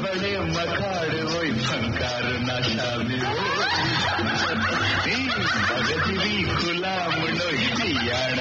बड़े मखाड़ वो फंकार नशा भी भगतवी गुलाम याण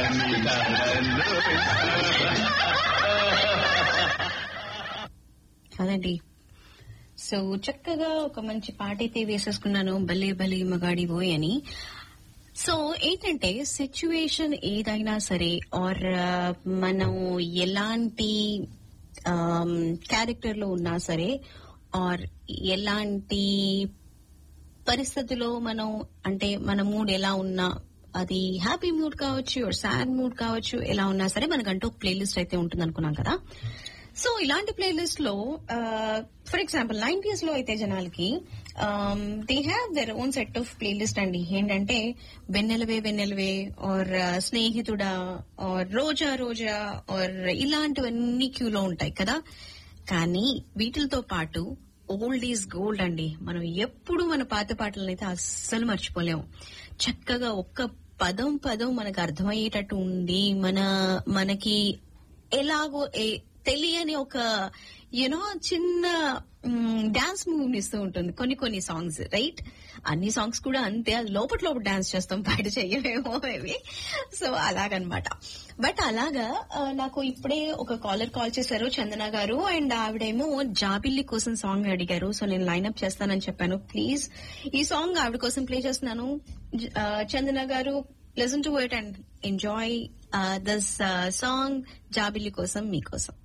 కాదండి సో చక్కగా ఒక మంచి పాట అయితే వేసేసుకున్నాను భలే భలే మగాడి పోయి అని సో ఏంటంటే సిచ్యువేషన్ ఏదైనా సరే ఆర్ మనం ఎలాంటి క్యారెక్టర్ లో ఉన్నా సరే ఆర్ ఎలాంటి పరిస్థితిలో మనం అంటే మన మూడ్ ఎలా ఉన్నా అది హ్యాపీ మూడ్ కావచ్చు ఆర్ సాడ్ మూడ్ కావచ్చు ఎలా ఉన్నా సరే మనకంటూ ప్లేలిస్ట్ అయితే ఉంటుంది అనుకున్నాం కదా సో ఇలాంటి ప్లేలిస్ట్ లో ఫర్ ఎగ్జాంపుల్ నైన్టీస్ లో అయితే జనాలకి they have their own set of playlist అండి ఏంటంటే వెన్నెలవే వెన్నెలవే ఆర్ స్నేహితుడా ఆర్ రోజా రోజా ఆర్ ఇలాంటివన్నీ క్యూలో ఉంటాయి కదా కానీ వీటితో పాటు ఓల్డ్ ఈజ్ గోల్డ్ అండి మనం ఎప్పుడు మన పాత పాటలను అయితే అస్సలు మర్చిపోలేము చక్కగా ఒక్క పదం పదం మనకు అర్థమయ్యేటట్టు ఉండి మన మనకి ఎలాగో ఏ- తెలియని ఒక యూనో చిన్న డాన్స్ మూవ్ ఇస్తూ ఉంటుంది కొన్ని కొన్ని సాంగ్స్ రైట్ అన్ని సాంగ్స్ కూడా అంతే అది లోపల లోపల డాన్స్ చేస్తాం బయట చెయ్యమేమో మేబీ సో అలాగనమాట బట్ అలాగా ఆ, నాకు ఇప్పుడే ఒక కాలర్ కాల్ చేశారు చందన గారు అండ్ ఆవిడేమో జాబిల్లి కోసం సాంగ్ అడిగారు సో నేను లైన్అప్ చేస్తానని చెప్పాను ప్లీజ్ ఈ సాంగ్ ఆవిడ కోసం ప్లే చేస్తున్నాను జ- ఆ, చందన గారు listen to it and enjoy this song జాబిల్లి కోసం మీకోసం